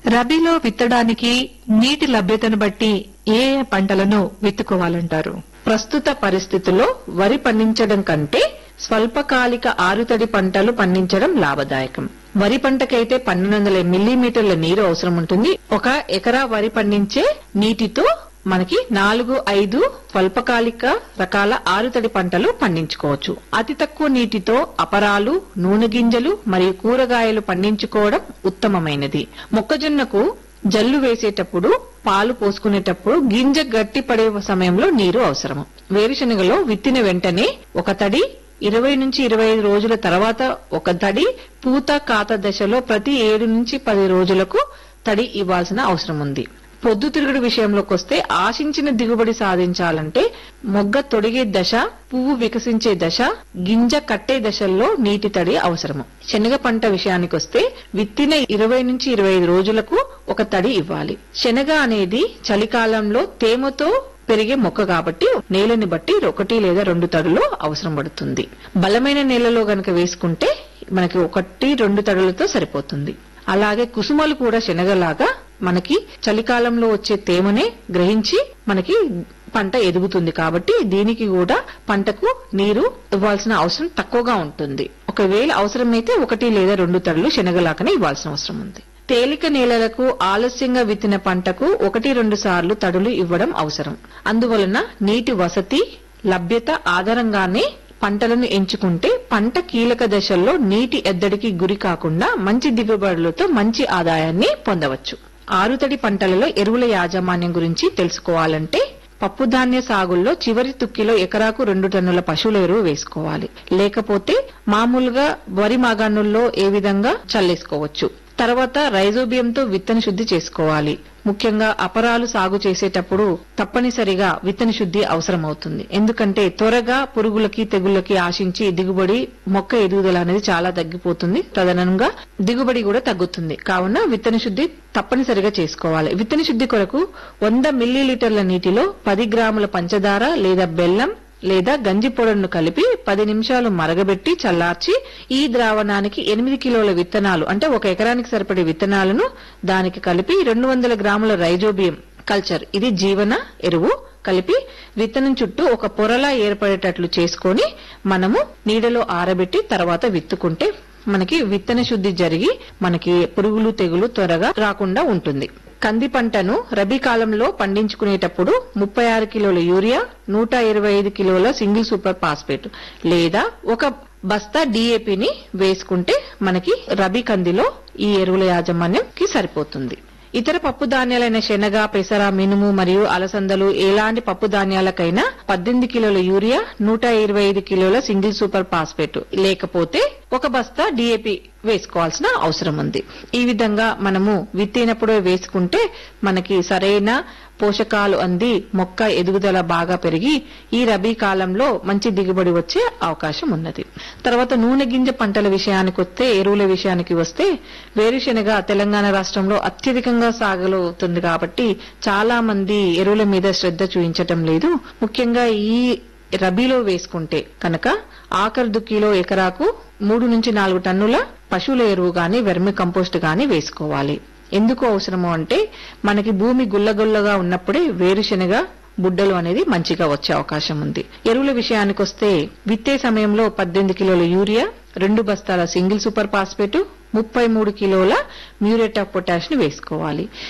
రబీలో విత్తడానికి నీటి లభ్యతను బట్టి ఏ ఏ పంటలను విత్తుకోవాలంటారు ప్రస్తుత పరిస్థితుల్లో వరి పండించడం కంటే స్వల్పకాలిక ఆరుతడి పంటలు పండించడం లాభదాయకం వరి పంటకైతే పన్నెండు వందల మిల్లీమీటర్ల నీరు అవసరం ఉంటుంది ఒక ఎకరా వరి పండించే నీటితో మనకి నాలుగు ఐదు స్వల్పకాలిక రకాల ఆరుతడి పంటలు పండించుకోవచ్చు అతి తక్కువ నీటితో అపరాలు నూనె గింజలు మరియు కూరగాయలు పండించుకోవడం ఉత్తమమైనది మొక్కజొన్నకు జల్లు వేసేటప్పుడు పాలు పోసుకునేటప్పుడు గింజ గట్టి పడే సమయంలో నీరు అవసరము వేరుశనగలో విత్తిన వెంటనే ఒక తడి ఇరవై నుంచి ఇరవై ఐదు రోజుల తర్వాత ఒక తడి పూత కాత దశలో ప్రతి ఏడు నుంచి పది రోజులకు తడి ఇవ్వాల్సిన అవసరం ఉంది పొద్దుతిరుగుడు విషయంలోకి వస్తే ఆశించిన దిగుబడి సాధించాలంటే మొగ్గ తొడిగే దశ పువ్వు వికసించే దశ గింజ కట్టే దశల్లో నీటి తడి అవసరము శనగ పంట విషయానికి వస్తే విత్తిన ఇరవై నుంచి ఇరవై ఐదు రోజులకు ఒక తడి ఇవ్వాలి శనగ అనేది చలికాలంలో తేమతో పెరిగే మొక్క కాబట్టి నేలని బట్టి ఒకటి లేదా రెండు తడులు అవసరం పడుతుంది బలమైన నేలలో గనక వేసుకుంటే మనకి ఒకటి రెండు తడులతో సరిపోతుంది అలాగే కుసుమలు కూడా శనగలాగా మనకి చలికాలంలో వచ్చే తేమనే గ్రహించి మనకి పంట ఎదుగుతుంది కాబట్టి దీనికి కూడా పంటకు నీరు ఇవ్వాల్సిన అవసరం తక్కువగా ఉంటుంది ఒకవేళ అవసరమైతే ఒకటి లేదా రెండు తడులు శనగలాగానే ఇవ్వాల్సిన అవసరం ఉంది తేలిక నేలలకు ఆలస్యంగా విత్తిన పంటకు ఒకటి రెండు సార్లు తడులు ఇవ్వడం అవసరం అందువలన నీటి వసతి లభ్యత ఆధారంగానే పంటలను ఎంచుకుంటే పంట కీలక దశల్లో నీటి ఎద్దడికి గురి కాకుండా మంచి దిగుబడులతో మంచి ఆదాయాన్ని పొందవచ్చు ఆరుతడి పంటలలో ఎరువుల యాజమాన్యం గురించి తెలుసుకోవాలంటే పప్పుధాన్య సాగుల్లో చివరి తుక్కిలో ఎకరాకు రెండు టన్నుల పశువుల ఎరువు వేసుకోవాలి లేకపోతే మామూలుగా వరి మాగాణుల్లో ఏ విధంగా చల్లేసుకోవచ్చు తర్వాత రైజోబియంతో విత్తన శుద్ధి చేసుకోవాలి ముఖ్యంగా అపరాలు సాగు చేసేటప్పుడు తప్పనిసరిగా విత్తన శుద్ధి అవసరమవుతుంది ఎందుకంటే త్వరగా పురుగులకి తెగుళ్ళకి ఆశించి దిగుబడి మొక్క ఎదుగుదల అనేది చాలా తగ్గిపోతుంది తదనంగా దిగుబడి కూడా తగ్గుతుంది కావున విత్తన శుద్ధి తప్పనిసరిగా చేసుకోవాలి విత్తన శుద్ధి కొరకు వంద మిల్లీలీటర్ల నీటిలో పది గ్రాముల పంచదార లేదా బెల్లం లేదా గంజి పొడను కలిపి పది నిమిషాలు మరగబెట్టి చల్లార్చి ఈ ద్రావణానికి ఎనిమిది కిలోల విత్తనాలు అంటే ఒక ఎకరానికి సరిపడే విత్తనాలను దానికి కలిపి రెండు వందల గ్రాముల రైజోబియం కల్చర్ ఇది జీవన ఎరువు కలిపి విత్తనం చుట్టూ ఒక పొరలా ఏర్పడేటట్లు చేసుకొని మనము నీడలో ఆరబెట్టి తర్వాత విత్తుకుంటే మనకి విత్తన శుద్ధి జరిగి మనకి పురుగులు తెగులు త్వరగా రాకుండా ఉంటుంది కంది పంటను రబీ కాలంలో పండించుకునేటప్పుడు ముప్పై ఆరు కిలోల యూరియా నూట ఇరవై ఐదు కిలోల సింగిల్ సూపర్ ఫాస్ఫేట్ లేదా ఒక బస్తా డిఏపిని వేసుకుంటే మనకి రబీ కందిలో ఈ ఎరువుల యాజమాన్యంకి సరిపోతుంది ఇతర పప్పు ధాన్యాలైన శనగ పెసర మినుము మరియు అలసందలు ఎలాంటి పప్పు ధాన్యాలకైనా పద్దెనిమిది కిలోల యూరియా నూట ఇరవై ఐదు కిలోల సింగిల్ సూపర్ ఫాస్ఫేట్ లేకపోతే ఒక బస్తా డిఏపి వేసుకోవాల్సిన అవసరం ఉంది ఈ విధంగా మనము విత్తినప్పుడే వేసుకుంటే మనకి సరైన పోషకాలు అంది మొక్క ఎదుగుదల బాగా పెరిగి ఈ రబీ కాలంలో మంచి దిగుబడి వచ్చే అవకాశం ఉన్నది తర్వాత నూనె గింజ పంటల విషయానికి వస్తే ఎరువుల విషయానికి వస్తే వేరుశెనగ తెలంగాణ రాష్ట్రంలో అత్యధికంగా సాగులవుతుంది కాబట్టి చాలా మంది ఎరువుల మీద శ్రద్ధ చూపించటం లేదు ముఖ్యంగా ఈ రబీలో వేసుకుంటే కనుక ఆఖరి దుక్కిలో ఎకరాకు మూడు నుంచి నాలుగు టన్నుల పశువుల ఎరువు గాని వెర్మి కంపోస్ట్ గాని వేసుకోవాలి ఎందుకు అవసరము అంటే మనకి భూమి గుల్లగుల్లగా ఉన్నప్పుడే వేరుశెనగ బుడ్డలు అనేది మంచిగా వచ్చే అవకాశం ఉంది ఎరువుల విషయానికి వస్తే విత్తే సమయంలో పద్దెనిమిది కిలోల యూరియా రెండు బస్తాల సింగిల్ సూపర్ ఫాస్ఫేట్ ముప్పై మూడు కిలోల మ్యూరేట్ ఆఫ్ పొటాష్ ని వేసుకోవాలి